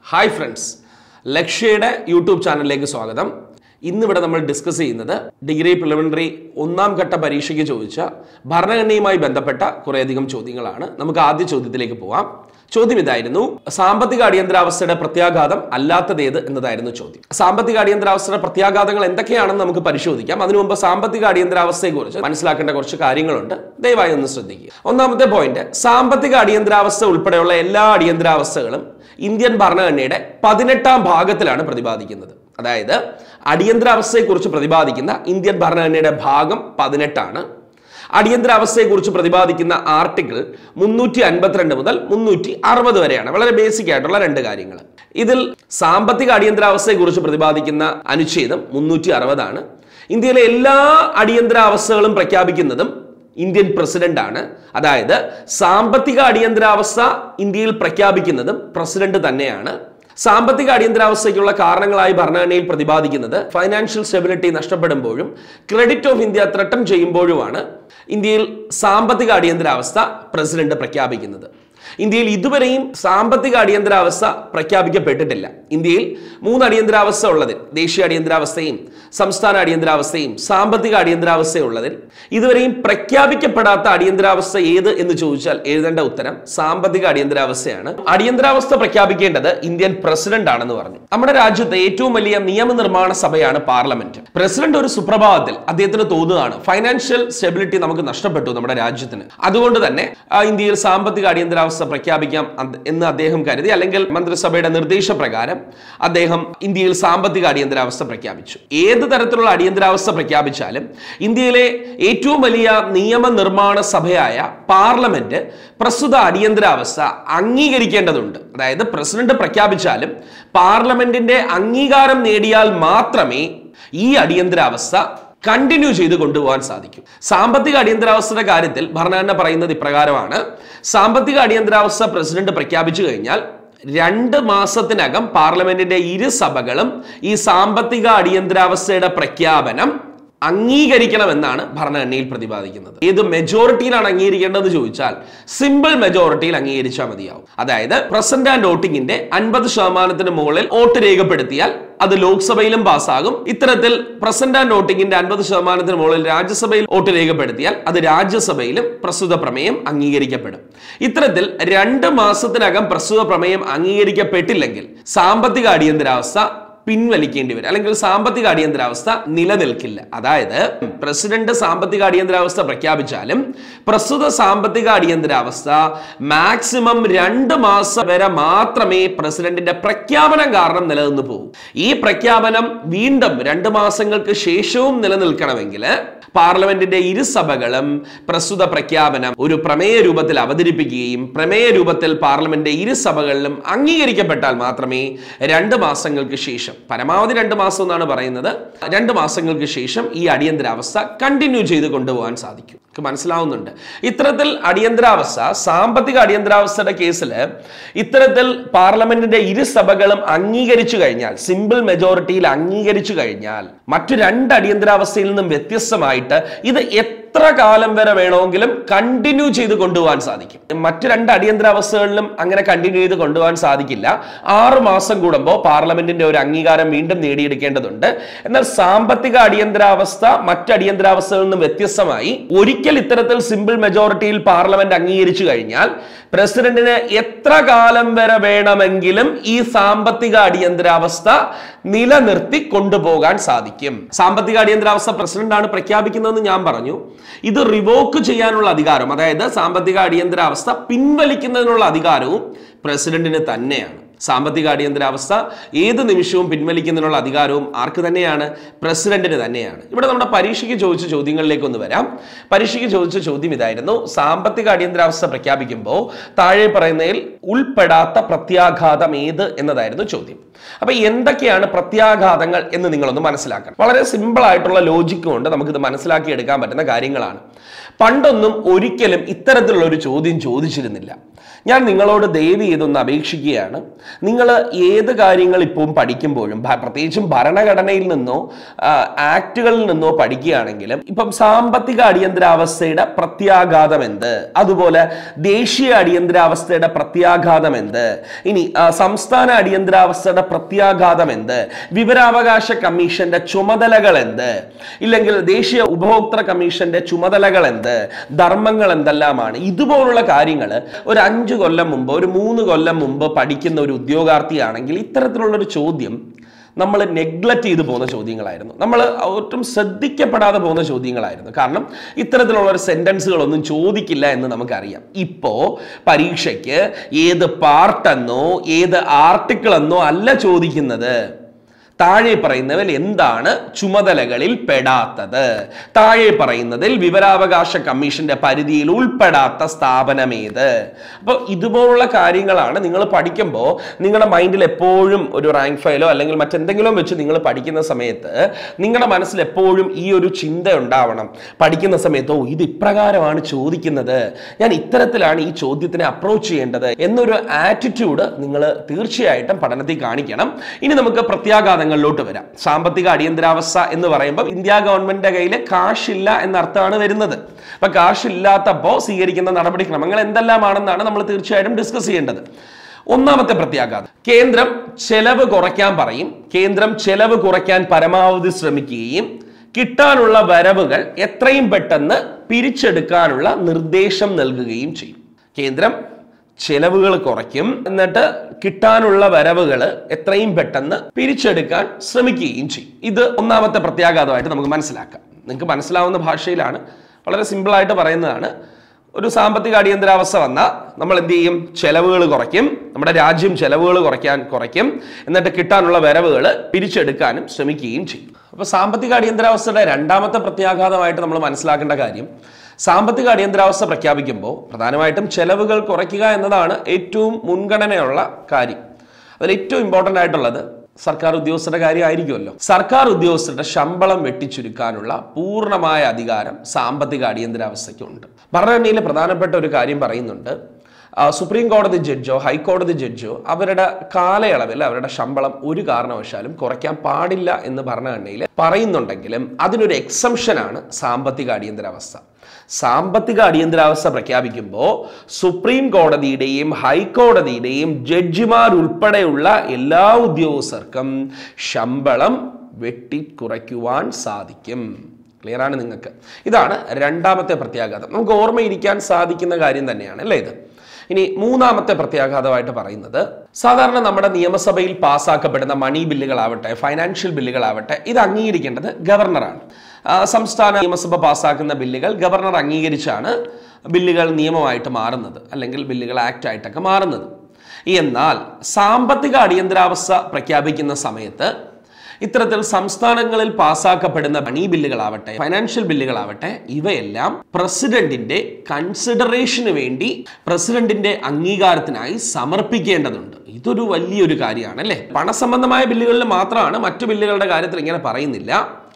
hi friends ലക്ഷ്യയുടെ YouTube ചാനലിലേക്ക് സ്വാഗതം ഇന്നിവിടെ നമ്മൾ ഡിസ്കസ് ചെയ്യുന്നത് ഡിഗ്രി പ്രിലിമിനറി ഒന്നാം ഘട്ട പരീക്ഷയ്ക്ക് ചോദിച്ച ഭരണഘടനയുമായി ബന്ധപ്പെട്ട കുറേയധികം ചോദ്യങ്ങളാണ് നമുക്ക് ആദ്യ ചോദ്യത്തിലേക്ക് പോവാം ചോദ്യം ഇതായിരുന്നു സാമ്പത്തിക അടിയന്തരാവസ്ഥയുടെ പ്രത്യാഘാതം അല്ലാത്തതേത് എന്നതായിരുന്നു ചോദ്യം സാമ്പത്തിക അടിയന്തരാവസ്ഥയുടെ പ്രത്യാഘാതങ്ങൾ എന്തൊക്കെയാണെന്ന് നമുക്ക് പരിശോധിക്കാം അതിനു മുമ്പ് സാമ്പത്തിക അടിയന്തരാവസ്ഥയെക്കുറിച്ച് മനസ്സിലാക്കേണ്ട കുറച്ച് കാര്യങ്ങളുണ്ട് ദയവായി ഒന്ന് ശ്രദ്ധിക്കുക ഒന്നാമത്തെ പോയിന്റ് സാമ്പത്തിക അടിയന്തരാവസ്ഥ ഉൾപ്പെടെയുള്ള എല്ലാ അടിയന്തരാവസ്ഥകളും ഇന്ത്യൻ ഭരണഘടനയുടെ പതിനെട്ടാം ഭാഗത്തിലാണ് പ്രതിപാദിക്കുന്നത് അതായത് അടിയന്തരാവസ്ഥയെക്കുറിച്ച് പ്രതിപാദിക്കുന്ന ഇന്ത്യൻ ഭരണഘടനയുടെ ഭാഗം പതിനെട്ടാണ് അടിയന്തരാവസ്ഥയെക്കുറിച്ച് പ്രതിപാദിക്കുന്ന ആർട്ടിക്കിൾ മുന്നൂറ്റി അൻപത്തിരണ്ട് മുതൽ മുന്നൂറ്റി അറുപത് വരെയാണ് വളരെ ബേസിക് ആയിട്ടുള്ള രണ്ട് കാര്യങ്ങൾ ഇതിൽ സാമ്പത്തിക അടിയന്തരാവസ്ഥയെക്കുറിച്ച് പ്രതിപാദിക്കുന്ന അനുച്ഛേദം മുന്നൂറ്റി അറുപതാണ് ഇന്ത്യയിലെ എല്ലാ അടിയന്തരാവസ്ഥകളും പ്രഖ്യാപിക്കുന്നതും ഇന്ത്യൻ പ്രസിഡന്റ് ആണ് അതായത് സാമ്പത്തിക അടിയന്തരാവസ്ഥ ഇന്ത്യയിൽ പ്രഖ്യാപിക്കുന്നതും പ്രസിഡന്റ് തന്നെയാണ് സാമ്പത്തിക അടിയന്തരാവസ്ഥയ്ക്കുള്ള കാരണങ്ങളായി ഭരണഘടനയിൽ പ്രതിപാദിക്കുന്നത് ഫൈനാൻഷ്യൽ സ്റ്റെബിലിറ്റി നഷ്ടപ്പെടുമ്പോഴും ക്രെഡിറ്റ് ഓഫ് ഇന്ത്യ ത്രട്ടം ചെയ്യുമ്പോഴുമാണ് ഇന്ത്യയിൽ സാമ്പത്തിക അടിയന്തരാവസ്ഥ പ്രസിഡന്റ് പ്രഖ്യാപിക്കുന്നത് ഇന്ത്യയിൽ ഇതുവരെയും സാമ്പത്തിക അടിയന്തരാവസ്ഥ പ്രഖ്യാപിക്കപ്പെട്ടിട്ടില്ല ഇന്ത്യയിൽ മൂന്ന് അടിയന്തരാവസ്ഥ ഉള്ളതിൽ ദേശീയ അടിയന്തരാവസ്ഥയും സംസ്ഥാന അടിയന്തരാവസ്ഥയും സാമ്പത്തിക അടിയന്തരാവസ്ഥയും ഉള്ളതിൽ ഇതുവരെയും പ്രഖ്യാപിക്കപ്പെടാത്ത അടിയന്തരാവസ്ഥ ഏത് എന്ന് ചോദിച്ചാൽ എഴുതേണ്ട ഉത്തരം സാമ്പത്തിക അടിയന്തരാവസ്ഥയാണ് അടിയന്തരാവസ്ഥ പ്രഖ്യാപിക്കേണ്ടത് ഇന്ത്യൻ പ്രസിഡന്റ് ആണെന്ന് പറഞ്ഞു നമ്മുടെ രാജ്യത്തെ ഏറ്റവും വലിയ നിയമനിർമ്മാണ സഭയാണ് പാർലമെന്റ് പ്രസിഡന്റ് ഒരു സുപ്രഭാതത്തിൽ അദ്ദേഹത്തിന് തോന്നുകയാണ് ഫൈനാൻഷ്യൽ സ്റ്റെബിലിറ്റി നമുക്ക് നഷ്ടപ്പെട്ടു നമ്മുടെ രാജ്യത്തിന് അതുകൊണ്ട് തന്നെ ആ, ഇന്ത്യയിൽ സാമ്പത്തിക അടിയന്തരാവസ്ഥ പ്രഖ്യാപിക്കാം അന്ത- എന്ന് അദ്ദേഹം കരുതി അല്ലെങ്കിൽ മന്ത്രിസഭയുടെ നിർദ്ദേശപ്രകാരം അദ്ദേഹം ഇന്ത്യയിൽ സാമ്പത്തിക അടിയന്തരാവസ്ഥ പ്രഖ്യാപിച്ചു ഏത് തരത്തിലുള്ള അടിയന്തരാവസ്ഥ പ്രഖ്യാപിച്ചാലും ഇന്ത്യയിലെ ഏറ്റവും വലിയ നിയമനിർമ്മാണ സഭയായ പാർലമെന്റ് പ്രസ്തുത അടിയന്തരാവസ്ഥ അംഗീകരിക്കേണ്ടതുണ്ട് അതായത് പ്രസിഡന്റ് പ്രഖ്യാപിച്ചാലും പാർലമെന്റിന്റെ അംഗീകാരം നേടിയാൽ മാത്രമേ ഈ അടിയന്തരാവസ്ഥ കണ്ടിന്യൂ ചെയ്ത് കൊണ്ടുപോകാൻ സാധിക്കും സാമ്പത്തിക അടിയന്തരാവസ്ഥയുടെ കാര്യത്തിൽ ഭരണഘടന പറയുന്നത് ഇപ്രകാരമാണ് സാമ്പത്തിക അടിയന്തരാവസ്ഥ പ്രസിഡന്റ് പ്രഖ്യാപിച്ചു കഴിഞ്ഞാൽ രണ്ട് മാസത്തിനകം പാർലമെന്റിന്റെ ഇരു സഭകളും ഈ സാമ്പത്തിക അടിയന്തരാവസ്ഥയുടെ പ്രഖ്യാപനം അംഗീകരിക്കണമെന്നാണ് ഭരണഘടനയിൽ പ്രതിപാദിക്കുന്നത് ഏത് മെജോറിറ്റിയിലാണ് അംഗീകരിക്കേണ്ടതെന്ന് ചോദിച്ചാൽ സിമ്പിൾ മെജോറിറ്റിയിൽ അംഗീകരിച്ചാൽ മതിയാവും അതായത് പ്രസന്റ് ആൻഡ് വോട്ടിംഗിന്റെ അൻപത് ശതമാനത്തിന് മുകളിൽ വോട്ട് രേഖപ്പെടുത്തിയാൽ അത് ലോക്സഭയിലും പാസ്സാകും ഇത്തരത്തിൽ പ്രസന്റ് ആൻഡ് വോട്ടിംഗിന്റെ അൻപത് ശതമാനത്തിന് മുകളിൽ രാജ്യസഭയിൽ വോട്ട് രേഖപ്പെടുത്തിയാൽ അത് രാജ്യസഭയിലും പ്രസ്തുത പ്രമേയം അംഗീകരിക്കപ്പെടും ഇത്തരത്തിൽ രണ്ട് മാസത്തിനകം പ്രസ്തുത പ്രമേയം അംഗീകരിക്കപ്പെട്ടില്ലെങ്കിൽ സാമ്പത്തിക അടിയന്തരാവസ്ഥ പിൻവലിക്കേണ്ടി വരും അല്ലെങ്കിൽ സാമ്പത്തിക അടിയന്തരാവസ്ഥ നിലനിൽക്കില്ല അതായത് പ്രസിഡന്റ് സാമ്പത്തിക അടിയന്തരാവസ്ഥ പ്രഖ്യാപിച്ചാലും പ്രസ്തുത സാമ്പത്തിക അടിയന്തരാവസ്ഥ മാക്സിമം രണ്ട് മാസം വരെ മാത്രമേ പ്രസിഡന്റിന്റെ പ്രഖ്യാപനം കാരണം നിലനിന്ന് പോകും ഈ പ്രഖ്യാപനം വീണ്ടും രണ്ട് മാസങ്ങൾക്ക് ശേഷവും നിലനിൽക്കണമെങ്കിൽ പാർലമെന്റിന്റെ ഇരുസഭകളും പ്രസ്തുത പ്രഖ്യാപനം ഒരു പ്രമേയ രൂപത്തിൽ അവതരിപ്പിക്കുകയും പ്രമേയ രൂപത്തിൽ പാർലമെന്റ് ഇരുസഭകളിലും അംഗീകരിക്കപ്പെട്ടാൽ മാത്രമേ രണ്ട് മാസങ്ങൾക്ക് ശേഷം പരമാവധി രണ്ട് മാസം എന്നാണ് പറയുന്നത് രണ്ട് മാസങ്ങൾക്ക് ശേഷം ഈ അടിയന്തരാവസ്ഥ കണ്ടിന്യൂ ചെയ്ത് കൊണ്ടുപോകാൻ സാധിക്കും നമുക്ക് മനസ്സിലാവുന്നുണ്ട് ഇത്തരത്തിൽ അടിയന്തരാവസ്ഥ സാമ്പത്തിക അടിയന്തരാവസ്ഥയുടെ കേസിൽ ഇത്തരത്തിൽ പാർലമെന്റിന്റെ ഇരുസഭകളും അംഗീകരിച്ചു കഴിഞ്ഞാൽ സിമ്പിൾ മെജോറിറ്റിയിൽ അംഗീകരിച്ചു കഴിഞ്ഞാൽ മറ്റു രണ്ട് അടിയന്തരാവസ്ഥയിൽ നിന്നും വ്യത്യസ്തമായിട്ട് ഇത് എത്ര കാലം വരെ വേണമെങ്കിലും കണ്ടിന്യൂ ചെയ്ത് കൊണ്ടുപോകാൻ സാധിക്കും മറ്റു രണ്ട് അടിയന്തരാവസ്ഥകളിലും അങ്ങനെ കണ്ടിന്യൂ ചെയ്ത് കൊണ്ടുപോകാൻ സാധിക്കില്ല ആറ് മാസം കൂടുമ്പോൾ പാർലമെന്റിന്റെ ഒരു അംഗീകാരം വീണ്ടും നേടിയെടുക്കേണ്ടതുണ്ട് എന്നാൽ സാമ്പത്തിക അടിയന്തരാവസ്ഥ മറ്റ് അടിയന്തരാവസ്ഥകളിൽ നിന്നും വ്യത്യസ്തമായി ഒരിക്കൽ ഇത്തരത്തിൽ സിമ്പിൾ മെജോറിറ്റിയിൽ പാർലമെന്റ് അംഗീകരിച്ചു കഴിഞ്ഞാൽ പ്രസിഡന്റിന് എത്ര കാലം വരെ വേണമെങ്കിലും ഈ സാമ്പത്തിക അടിയന്തരാവസ്ഥ നിലനിർത്തി കൊണ്ടുപോകാൻ സാധിക്കും സാമ്പത്തിക അടിയന്തരാവസ്ഥ പ്രസിഡന്റാണ് പ്രഖ്യാപിക്കുന്നതെന്ന് ഞാൻ പറഞ്ഞു ഇത് റിവോക്ക് ചെയ്യാനുള്ള അധികാരം അതായത് സാമ്പത്തിക അടിയന്തരാവസ്ഥ പിൻവലിക്കുന്നതിനുള്ള അധികാരവും പ്രസിഡന്റിന് തന്നെയാണ് സാമ്പത്തിക അടിയന്തരാവസ്ഥ ഏത് നിമിഷവും പിൻവലിക്കുന്നതിനുള്ള അധികാരവും ആർക്ക് തന്നെയാണ് പ്രസിഡന്റിന് തന്നെയാണ് ഇവിടെ നമ്മുടെ പരീക്ഷയ്ക്ക് ചോദിച്ച ചോദ്യങ്ങളിലേക്ക് ഒന്ന് വരാം പരീക്ഷയ്ക്ക് ചോദിച്ച ചോദ്യം ഇതായിരുന്നു സാമ്പത്തിക അടിയന്തരാവസ്ഥ പ്രഖ്യാപിക്കുമ്പോൾ താഴെ പറയുന്നതിൽ ഉൾപ്പെടാത്ത പ്രത്യാഘാതം ഏത് എന്നതായിരുന്നു ചോദ്യം അപ്പൊ എന്തൊക്കെയാണ് പ്രത്യാഘാതങ്ങൾ എന്ന് നിങ്ങളൊന്ന് മനസ്സിലാക്കണം വളരെ സിമ്പിൾ ആയിട്ടുള്ള ലോജിക് കൊണ്ട് നമുക്കിത് മനസ്സിലാക്കി എടുക്കാൻ പറ്റുന്ന കാര്യങ്ങളാണ് പണ്ടൊന്നും ഒരിക്കലും ഇത്തരത്തിലുള്ള ഒരു ചോദ്യം ചോദിച്ചിരുന്നില്ല ഞാൻ നിങ്ങളോട് ദയവ് ചെയ്തൊന്ന് അപേക്ഷിക്കുകയാണ് നിങ്ങൾ ഏത് കാര്യങ്ങൾ ഇപ്പം പഠിക്കുമ്പോഴും ഭ- പ്രത്യേകിച്ചും ഭരണഘടനയിൽ നിന്നോ ആ, ആക്ടുകളിൽ നിന്നോ പഠിക്കുകയാണെങ്കിലും ഇപ്പം സാമ്പത്തിക അടിയന്തരാവസ്ഥയുടെ പ്രത്യാഘാതം എന്ത് അതുപോലെ ദേശീയ അടിയന്തരാവസ്ഥയുടെ പ്രത്യാഘാതം എന്ത് ഇനി ആ, സംസ്ഥാന അടിയന്തരാവസ്ഥയുടെ പ്രത്യാഘാതം എന്ത് വിവരാവകാശ കമ്മീഷന്റെ ചുമതലകൾ എന്ത് ഇല്ലെങ്കിൽ ദേശീയ ഉപഭോക്തൃ കമ്മീഷന്റെ ചുമതലകൾ എന്ത് ധർമ്മങ്ങൾ എന്തെല്ലാമാണ് ഇതുപോലുള്ള കാര്യങ്ങൾ ഒരു അഞ്ചു കൊല്ലം മുമ്പ് ഒരു മൂന്ന് കൊല്ലം മുമ്പ് പഠിക്കുന്ന ഒരു ഉദ്യോഗാർത്ഥിയാണെങ്കിൽ ഇത്തരത്തിലുള്ള ഒരു ചോദ്യം നമ്മൾ നെഗ്ലക്റ്റ് ചെയ്തു പോകുന്ന ചോദ്യങ്ങളായിരുന്നു നമ്മൾ ഒട്ടും ശ്രദ്ധിക്കപ്പെടാതെ പോകുന്ന ചോദ്യങ്ങളായിരുന്നു കാരണം ഇത്തരത്തിലുള്ള ഒരു സെന്റൻസുകളൊന്നും ചോദിക്കില്ല എന്ന് നമുക്കറിയാം ഇപ്പോ പരീക്ഷയ്ക്ക് ഏത് പാർട്ടെന്നോ ഏത് ആർട്ടിക്കിൾ എന്നോ അല്ല ചോദിക്കുന്നത് താഴെ പറയുന്നവൽ എന്താണ് ചുമതലകളിൽ പെടാത്തത് താഴെ പറയുന്നതിൽ വിവരാവകാശ കമ്മീഷന്റെ പരിധിയിൽ ഉൾപ്പെടാത്ത സ്ഥാപനം ഏത് അപ്പോൾ ഇതുപോലുള്ള കാര്യങ്ങളാണ് നിങ്ങൾ പഠിക്കുമ്പോൾ നിങ്ങളുടെ മൈൻഡിൽ എപ്പോഴും ഒരു റാങ്ക് ഫയലോ അല്ലെങ്കിൽ മറ്റെന്തെങ്കിലും വെച്ച് നിങ്ങൾ പഠിക്കുന്ന സമയത്ത് നിങ്ങളുടെ മനസ്സിൽ എപ്പോഴും ഈ ഒരു ചിന്ത ഉണ്ടാവണം പഠിക്കുന്ന സമയത്ത് ഓ ഇത് ഇപ്രകാരമാണ് ചോദിക്കുന്നത് ഞാൻ ഇത്തരത്തിലാണ് ഈ ചോദ്യത്തിനെ അപ്രോച്ച് ചെയ്യേണ്ടത് എന്നൊരു ആറ്റിറ്റ്യൂഡ് നിങ്ങൾ തീർച്ചയായിട്ടും പഠനത്തിൽ കാണിക്കണം ഇനി നമുക്ക് പ്രത്യാഘാതങ്ങളിലോട്ട് വരാം സാമ്പത്തിക അടിയന്തരാവസ്ഥ എന്ന് പറയുമ്പോൾ ഇന്ത്യ ഗവൺമെന്റിന്റെ കയ്യിൽ കാശില്ല എന്ന അർത്ഥമാണ് വരുന്നത് അപ്പൊ കാശില്ലാത്തപ്പോൾ സ്വീകരിക്കുന്ന നടപടിക്രമങ്ങൾ എന്തെല്ലാമാണെന്നാണ് നമ്മൾ തീർച്ചയായിട്ടും ഡിസ്കസ് ചെയ്യേണ്ടത് ഒന്നാമത്തെ പ്രത്യാഘാതം കേന്ദ്രം ചെലവ് കുറയ്ക്കാൻ പറയും കേന്ദ്രം ചെലവ് കുറയ്ക്കാൻ പരമാവധി ശ്രമിക്കുകയും കിട്ടാനുള്ള വരവുകൾ എത്രയും പെട്ടെന്ന് പിരിച്ചെടുക്കാനുള്ള നിർദ്ദേശം നൽകുകയും ചെയ്യും കേന്ദ്രം ചെലവുകൾ കുറയ്ക്കും എന്നിട്ട് കിട്ടാനുള്ള വരവുകൾ എത്രയും പെട്ടെന്ന് പിരിച്ചെടുക്കാൻ ശ്രമിക്കുകയും ചെയ്യും ഇത് ഒന്നാമത്തെ പ്രത്യാഘാതമായിട്ട് നമുക്ക് മനസ്സിലാക്കാം നിങ്ങൾക്ക് മനസ്സിലാവുന്ന ഭാഷയിലാണ് വളരെ സിമ്പിളായിട്ട് പറയുന്നതാണ് ഒരു സാമ്പത്തിക അടിയന്തരാവസ്ഥ വന്നാൽ നമ്മൾ എന്ത് ചെയ്യും ചെലവുകൾ കുറയ്ക്കും നമ്മുടെ രാജ്യം ചെലവുകൾ കുറയ്ക്കാൻ കുറയ്ക്കും എന്നിട്ട് കിട്ടാനുള്ള വരവുകൾ പിരിച്ചെടുക്കാനും ശ്രമിക്കുകയും ചെയ്യും അപ്പോൾ സാമ്പത്തിക അടിയന്തരാവസ്ഥയുടെ രണ്ടാമത്തെ പ്രത്യാഘാതമായിട്ട് നമ്മൾ മനസ്സിലാക്കേണ്ട കാര്യം സാമ്പത്തിക അടിയന്തരാവസ്ഥ പ്രഖ്യാപിക്കുമ്പോൾ പ്രധാനമായിട്ടും ചെലവുകൾ കുറയ്ക്കുക എന്നതാണ് ഏറ്റവും മുൻഗണനയുള്ള കാര്യം അതിൽ ഏറ്റവും ഇമ്പോർട്ടൻ്റ് ആയിട്ടുള്ളത് സർക്കാർ ഉദ്യോഗസ്ഥരുടെ കാര്യമായിരിക്കുമല്ലോ സർക്കാർ ഉദ്യോഗസ്ഥരുടെ ശമ്പളം വെട്ടിച്ചുരുക്കാനുള്ള പൂർണ്ണമായ അധികാരം സാമ്പത്തിക അടിയന്തരാവസ്ഥയ്ക്കുണ്ട് ഭരണഘടനയിലെ പ്രധാനപ്പെട്ട ഒരു കാര്യം പറയുന്നുണ്ട് ആ, സുപ്രീം കോടതി ജഡ്ജോ ഹൈക്കോടതി ജഡ്ജോ അവരുടെ കാലയളവിൽ അവരുടെ ശമ്പളം ഒരു കാരണവശാലും കുറയ്ക്കാൻ പാടില്ല എന്ന് ഭരണഘടനയിൽ പറയുന്നുണ്ടെങ്കിലും അതിനൊരു എക്സംഷനാണ് സാമ്പത്തിക അടിയന്തരാവസ്ഥ സാമ്പത്തിക അടിയന്തരാവസ്ഥ പ്രഖ്യാപിക്കുമ്പോൾ സുപ്രീം കോടതിയുടെയും ഹൈക്കോടതിയുടെയും ജഡ്ജിമാർ ഉൾപ്പെടെയുള്ള എല്ലാ ഉദ്യോഗസ്ഥർക്കും ശമ്പളം വെട്ടിക്കുറയ്ക്കുവാൻ സാധിക്കും ക്ലിയർ ആണ് നിങ്ങൾക്ക് ഇതാണ് രണ്ടാമത്തെ പ്രത്യാഘാതം നമുക്ക് ഓർമ്മയിരിക്കാൻ സാധിക്കുന്ന കാര്യം തന്നെയാണ് അല്ലേ ഇത് ഇനി മൂന്നാമത്തെ പ്രത്യാഘാതമായിട്ട് പറയുന്നത് സാധാരണ നമ്മുടെ നിയമസഭയിൽ പാസ്സാക്കപ്പെടുന്ന മണി ബില്ലുകളാവട്ടെ ഫൈനാൻഷ്യൽ ബില്ലുകളാവട്ടെ ഇത് അംഗീകരിക്കേണ്ടത് ഗവർണറാണ് ആ, സംസ്ഥാന നിയമസഭ പാസ്സാക്കുന്ന ബില്ലുകൾ ഗവർണർ അംഗീകരിച്ചാണ് ബില്ലുകൾ നിയമമായിട്ട് മാറുന്നത് അല്ലെങ്കിൽ ബില്ലുകൾ ആക്ട് ആയിട്ടൊക്കെ മാറുന്നത് എന്നാൽ സാമ്പത്തിക അടിയന്തരാവസ്ഥ പ്രഖ്യാപിക്കുന്ന സമയത്ത് ഇത്തരത്തിൽ സംസ്ഥാനങ്ങളിൽ പാസ്സാക്കപ്പെടുന്ന മണി ബില്ലുകളാവട്ടെ ഫൈനാൻഷ്യൽ ബില്ലുകളാവട്ടെ ഇവയെല്ലാം പ്രസിഡന്റിന്റെ കൺസിഡറേഷന് വേണ്ടി പ്രസിഡന്റിന്റെ അംഗീകാരത്തിനായി സമർപ്പിക്കേണ്ടതുണ്ട് ഇതൊരു വലിയൊരു കാര്യമാണ് അല്ലേ പണസംബന്ധമായ ബില്ലുകളിൽ മാത്രമാണ് മറ്റു ബില്ലുകളുടെ കാര്യത്തിൽ ഇങ്ങനെ പറയുന്നില്ല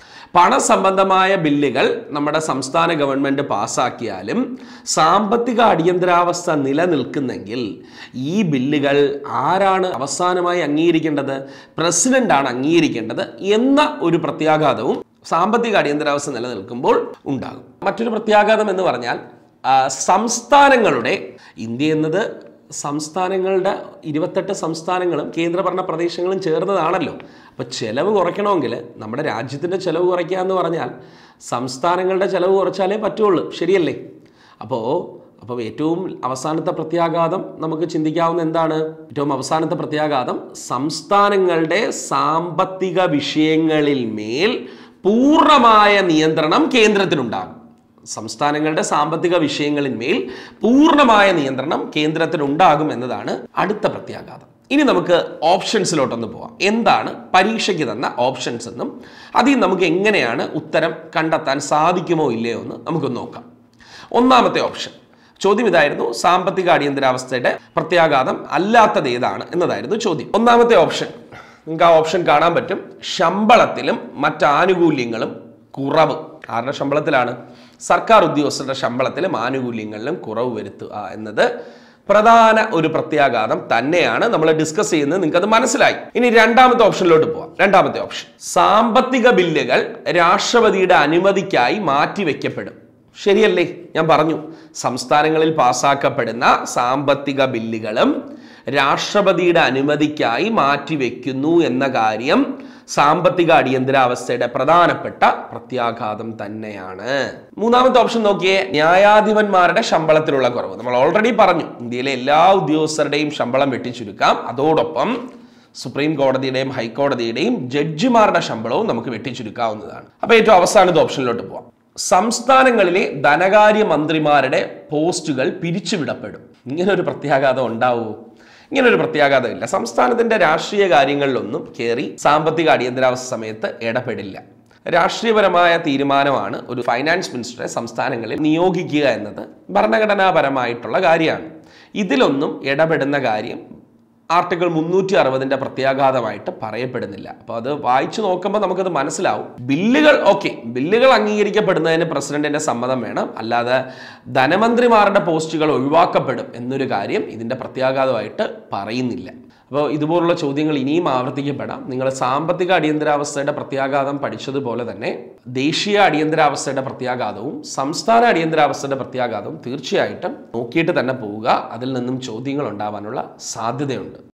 പണസംബന്ധമായ ബില്ലുകൾ നമ്മുടെ സംസ്ഥാന ഗവൺമെന്റ് പാസ്സാക്കിയാലും സാമ്പത്തിക അടിയന്തരാവസ്ഥ നിലനിൽക്കുന്നെങ്കിൽ ഈ ബില്ലുകൾ ആരാണ് അവസാനമായി അംഗീകരിക്കേണ്ടത് പ്രസിഡന്റാണ് അംഗീകരിക്കേണ്ടത് എന്ന ഒരു പ്രത്യാഘാതവും സാമ്പത്തിക അടിയന്തരാവസ്ഥ നിലനിൽക്കുമ്പോൾ ഉണ്ടാകും മറ്റൊരു പ്രത്യാഘാതം എന്ന് പറഞ്ഞാൽ ആ, സംസ്ഥാനങ്ങളുടെ ഇന്ത്യ എന്നത് സംസ്ഥാനങ്ങളുടെ ഇരുപത്തെട്ട് സംസ്ഥാനങ്ങളും കേന്ദ്രഭരണ പ്രദേശങ്ങളും ചേർന്നതാണല്ലോ അപ്പോൾ ചെലവ് കുറയ്ക്കണമെങ്കിൽ നമ്മുടെ രാജ്യത്തിൻ്റെ ചെലവ് കുറയ്ക്കുക എന്ന് പറഞ്ഞാൽ സംസ്ഥാനങ്ങളുടെ ചെലവ് കുറച്ചാലേ പറ്റുള്ളൂ ശരിയല്ലേ അപ്പോൾ അപ്പോൾ ഏറ്റവും അവസാനത്തെ പ്രത്യാഘാതം നമുക്ക് ചിന്തിക്കാവുന്ന എന്താണ് ഏറ്റവും അവസാനത്തെ പ്രത്യാഘാതം സംസ്ഥാനങ്ങളുടെ സാമ്പത്തിക വിഷയങ്ങളിൽ മേൽ പൂർണ്ണമായ നിയന്ത്രണം കേന്ദ്രത്തിനുണ്ടാകും സംസ്ഥാനങ്ങളുടെ സാമ്പത്തിക വിഷയങ്ങളിന്മേൽ പൂർണ്ണമായ നിയന്ത്രണം കേന്ദ്രത്തിനുണ്ടാകും എന്നതാണ് അടുത്ത പ്രത്യാഘാതം ഇനി നമുക്ക് ഓപ്ഷൻസിലോട്ടൊന്ന് പോവാം എന്താണ് പരീക്ഷയ്ക്ക് തന്ന ഓപ്ഷൻസ് എന്നും അതിൽ നമുക്ക് എങ്ങനെയാണ് ഉത്തരം കണ്ടെത്താൻ സാധിക്കുമോ ഇല്ലയോ എന്ന് നമുക്കൊന്ന് നോക്കാം ഒന്നാമത്തെ ഓപ്ഷൻ ചോദ്യം ഇതായിരുന്നു സാമ്പത്തിക അടിയന്തരാവസ്ഥയുടെ പ്രത്യാഘാതം അല്ലാത്തത് ഏതാണ് എന്നതായിരുന്നു ചോദ്യം ഒന്നാമത്തെ ഓപ്ഷൻ നിങ്ങൾക്ക് ആ ഓപ്ഷൻ കാണാൻ പറ്റും ശമ്പളത്തിലും മറ്റാനുകൂല്യങ്ങളും കുറവ് ആരുടെ ശമ്പളത്തിലാണ് സർക്കാർ ഉദ്യോഗസ്ഥരുടെ ശമ്പളത്തിലും ആനുകൂല്യങ്ങളിലും കുറവ് വരുത്തുക എന്നത് പ്രധാന ഒരു പ്രത്യാഘാതം തന്നെയാണ് നമ്മൾ ഡിസ്കസ് ചെയ്യുന്നത് നിങ്ങൾക്ക് അത് മനസ്സിലായി ഇനി രണ്ടാമത്തെ ഓപ്ഷനിലോട്ട് പോവാം രണ്ടാമത്തെ ഓപ്ഷൻ സാമ്പത്തിക ബില്ലുകൾ രാഷ്ട്രപതിയുടെ അനുമതിക്കായി മാറ്റിവെക്കപ്പെടും ശരിയല്ലേ ഞാൻ പറഞ്ഞു സംസ്ഥാനങ്ങളിൽ പാസാക്കപ്പെടുന്ന സാമ്പത്തിക ബില്ലുകളും രാഷ്ട്രപതിയുടെ അനുമതിക്കായി മാറ്റിവെക്കുന്നു എന്ന കാര്യം സാമ്പത്തിക അടിയന്തരാവസ്ഥയുടെ പ്രധാനപ്പെട്ട പ്രത്യാഘാതം തന്നെയാണ് മൂന്നാമത്തെ ഓപ്ഷൻ നോക്കിയേ ന്യായാധിപന്മാരുടെ ശമ്പളത്തിലുള്ള കുറവ് നമ്മൾ ഓൾറെഡി പറഞ്ഞു ഇന്ത്യയിലെ എല്ലാ ഉദ്യോഗസ്ഥരുടെയും ശമ്പളം വെട്ടിച്ചുരുക്കാം അതോടൊപ്പം സുപ്രീം കോടതിയുടെയും ഹൈക്കോടതിയുടെയും ജഡ്ജിമാരുടെ ശമ്പളവും നമുക്ക് വെട്ടിച്ചുരുക്കാവുന്നതാണ് അപ്പൊ ഏറ്റവും അവസാനത്തെ ഓപ്ഷനിലോട്ട് പോവാം സംസ്ഥാനങ്ങളിലെ ധനകാര്യ മന്ത്രിമാരുടെ പോസ്റ്റുകൾ പിരിച്ചുവിടപ്പെടും ഇങ്ങനെ ഒരു പ്രത്യാഘാതം ഉണ്ടാവുമോ ഇങ്ങനെ ഒരു പ്രത്യാഘാതം ഇല്ല സംസ്ഥാനത്തിന്റെ രാഷ്ട്രീയ കാര്യങ്ങളിലൊന്നും കയറി സാമ്പത്തിക അടിയന്തരാവസ്ഥ സമയത്ത് ഇടപെടില്ല രാഷ്ട്രീയപരമായ തീരുമാനമാണ് ഒരു ഫൈനാൻസ് മിനിസ്റ്ററെ സംസ്ഥാനങ്ങളിൽ നിയോഗിക്കുക എന്നത് ഭരണഘടനാപരമായിട്ടുള്ള കാര്യമാണ് ഇതിലൊന്നും ഇടപെടുന്ന കാര്യം ആർട്ടിക്കിൾ മുന്നൂറ്റി അറുപതിന്റെ പ്രത്യാഘാതമായിട്ട് പറയപ്പെടുന്നില്ല അപ്പോൾ അത് വായിച്ചു നോക്കുമ്പോൾ നമുക്കത് മനസ്സിലാവും ബില്ലുകൾ ഓക്കെ ബില്ലുകൾ അംഗീകരിക്കപ്പെടുന്നതിന് പ്രസിഡന്റിന്റെ സമ്മതം വേണം അല്ലാതെ ധനമന്ത്രിമാരുടെ പോസ്റ്റുകൾ ഒഴിവാക്കപ്പെടും എന്നൊരു കാര്യം ഇതിന്റെ പ്രത്യാഘാതമായിട്ട് പറയുന്നില്ല അപ്പോൾ ഇതുപോലുള്ള ചോദ്യങ്ങൾ ഇനിയും ആവർത്തിക്കപ്പെടാം നിങ്ങൾ സാമ്പത്തിക അടിയന്തരാവസ്ഥയുടെ പ്രത്യാഘാതം പഠിച്ചതുപോലെ തന്നെ ദേശീയ അടിയന്തരാവസ്ഥയുടെ പ്രത്യാഘാതവും സംസ്ഥാന അടിയന്തരാവസ്ഥയുടെ പ്രത്യാഘാതവും തീർച്ചയായിട്ടും നോക്കിയിട്ട് തന്നെ പോവുക അതിൽ നിന്നും ചോദ്യങ്ങൾ ഉണ്ടാവാനുള്ള സാധ്യതയുണ്ട്